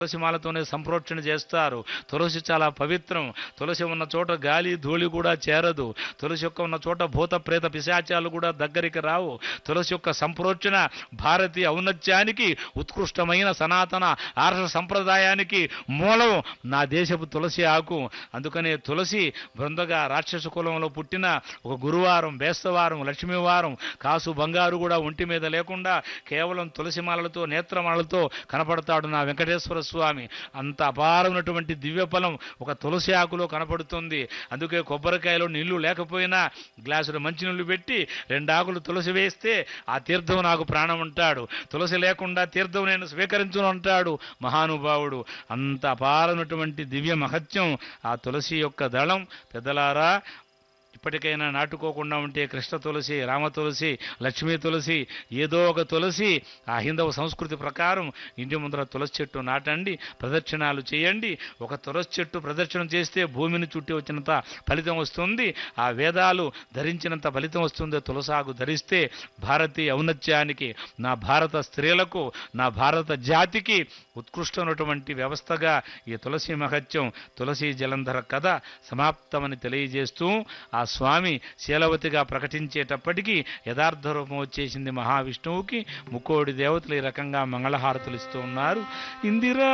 తులసి మాలతోనే సంప్రోక్షణ చేస్తారు తులసి చాలా పవిత్రం తులసి ఉన్న చోట గాలి ధూళి కూడా చేరదు తులసి యొక్క ఉన్న చోట భూత ప్రేత పిశాచాలు కూడా దగ్గరికి రావు తులసి యొక్క సంప్రోక్షణ భారతీయ ఔన్నత్యానికి ఉత్కృష్టమైన సనాతన ఆర్ష సంప్రదాయానికి మూలం నా దేశపు తులసి ఆకు అందుకనే తులసి బృందగా రాక్షస కులంలో పుట్టిన ఒక గురువారం బేస్తవారం లక్ష్మీవారం కాసు బంగారు కూడా ఒంటి మీద లేకుండా కేవలం తులసి మాలలతో నేత్రమాలలతో కనపడతాడు నా వెంకటేశ్వర స్వామి అంత అపారమైనటువంటి దివ్య ఫలం ఒక తులసి ఆకులో కనపడుతుంది అందుకే కొబ్బరికాయలో నీళ్లు లేకపోయినా గ్లాసులు మంచినీళ్ళు పెట్టి రెండు ఆకులు తులసి వేస్తే ఆ తీర్థం నాకు ప్రాణం అంటాడు తులసి లేకుండా తీర్థం నేను స్వీకరించును అంటాడు మహానుభావుడు అంత అపారమైనటువంటి దివ్య మహత్యం ఆ తులసి యొక్క దళం పెద్దలారా ఇప్పటికైనా నాటుకోకుండా ఉంటే కృష్ణ తులసి రామ తులసి లక్ష్మీ తులసి ఏదో ఒక తులసి ఆ హిందవ సంస్కృతి ప్రకారం ఇంటి ముందర తులసి చెట్టు నాటండి ప్రదక్షిణాలు చేయండి ఒక తులసి చెట్టు ప్రదక్షిణం చేస్తే భూమిని చుట్టి వచ్చినంత ఫలితం వస్తుంది ఆ వేదాలు ధరించినంత ఫలితం వస్తుంది తులసాకు ధరిస్తే భారతీయ ఔన్నత్యానికి నా భారత స్త్రీలకు నా భారత జాతికి ఉత్కృష్టమైనటువంటి వ్యవస్థగా ఈ తులసి మహత్యం తులసి జలంధర కథ సమాప్తమని తెలియజేస్తూ ఆ స్వామి శీలవతిగా ప్రకటించేటప్పటికీ యథార్థ రూపం వచ్చేసింది మహావిష్ణువుకి ముక్కోడి దేవతలు ఈ రకంగా మంగళహారతులు ఇస్తూ ఉన్నారు ఇందిరా